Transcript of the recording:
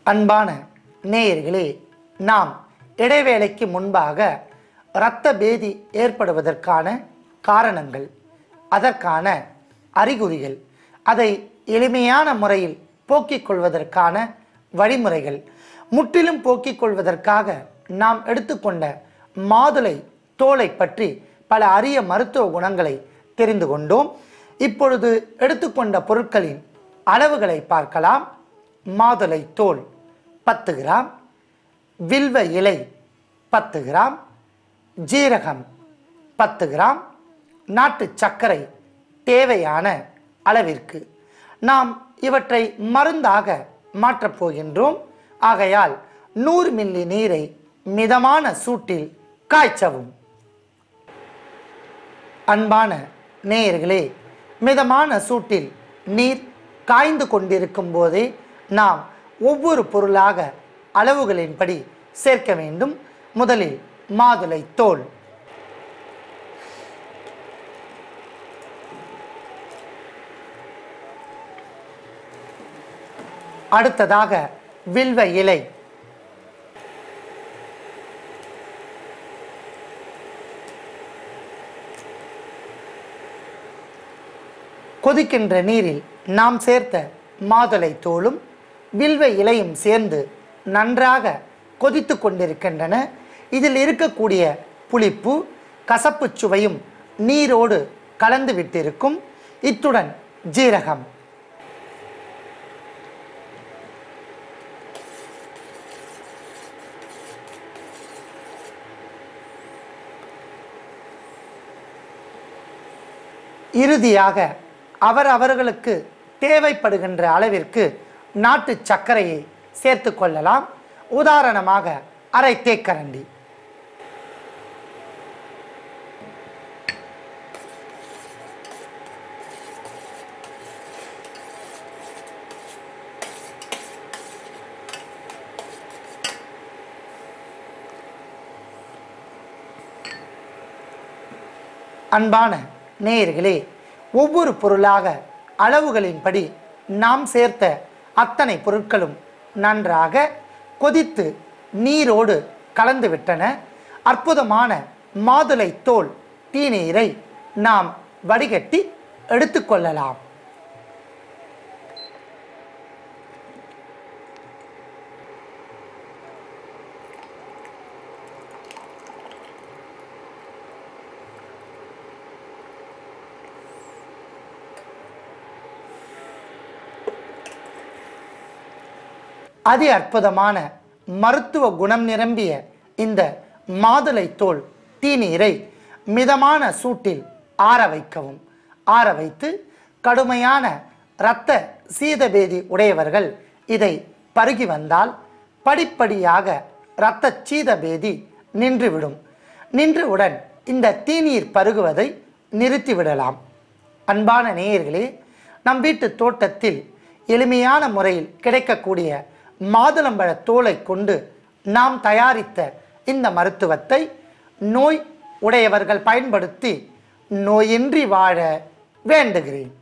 அன்பான நேயர்களே நாம் இடைவேளைக்கு முன்பாக இரத்த பேதி ஏற்படுவதற்கான காரணங்கள் அதற்கான அறிகுறிகள் அதை எளிமையான முறையில் போக்கிக் கொள்வதற்கான வழிமுறைகள் முற்றிலும் போக்கிக் கொள்வதற்காக நாம் எடுத்துக்கொண்ட மாதுளை தோலை பற்றி பல அரிய மருத்துவ குணங்களை தெரிந்து கொண்டோம் இப்பொழுது எடுத்துக்கொண்ட பொருட்களின் அளவுகளை பார்க்கலாம் மாதுளை தோல் பத்து கிராம் வில்வ இலை பத்து கிராம் ஜீரகம் பத்து கிராம் நாட்டு சர்க்கரை தேவையான அளவிற்கு நாம் இவற்றை மருந்தாக மாற்றப் போகின்றோம் ஆகையால் நூறு மில்லி நீரை மிதமான சூட்டில் காய்ச்சவும் அன்பான நேயர்களே மிதமான சூட்டில் நீர் காய்ந்து கொண்டிருக்கும் போதே நாம் ஒவ்வொரு பொருளாக அளவுகளின்படி சேர்க்க வேண்டும் முதலில் மாதுளை தோல் அடுத்ததாக வில்வ இலை கொதிக்கின்ற நீரில் நாம் சேர்த்த மாதுளை தோலும் வில்வ இலையும் சேர்ந்து நன்றாக கொதித்து கொண்டிருக்கின்றன இதில் இருக்கக்கூடிய புளிப்பு கசப்புச் சுவையும் நீரோடு கலந்து விட்டிருக்கும் இத்துடன் ஜீரகம் இறுதியாக அவர் அவர்களுக்கு தேவைப்படுகின்ற அளவிற்கு நாட்டு சர்க்கரையை சேர்த்து கொள்ளலாம் உதாரணமாக அரை தேக்கரண்டி அன்பான நேயர்களே ஒவ்வொரு பொருளாக அளவுகளின்படி நாம் சேர்த்த அத்தனை பொருட்களும் நன்றாக கொதித்து நீரோடு கலந்து விட்டன அற்புதமான மாதுளை தோல் தீநீரை நாம் வடிகட்டி எடுத்துக்கொள்ளலாம் அதி அற்புதமான மருத்துவ குணம் நிரம்பிய இந்த மாதுளை தோல் தீநீரை மிதமான சூட்டில் ஆற வைக்கவும் ஆற வைத்து கடுமையான இரத்த சீதபேதி உடையவர்கள் இதை பருகி வந்தால் படிப்படியாக இரத்த சீதபேதி நின்றுவிடும் நின்றுவுடன் இந்த தீநீர் பருகுவதை நிறுத்திவிடலாம் அன்பான நேயர்களே நம் வீட்டு தோட்டத்தில் எளிமையான முறையில் கிடைக்கக்கூடிய மாதுளம்பழ தோலை கொண்டு நாம் தயாரித்த இந்த மருத்துவத்தை நோய் உடையவர்கள் பயன்படுத்தி நோயின்றி வாழ வேண்டுகிறேன்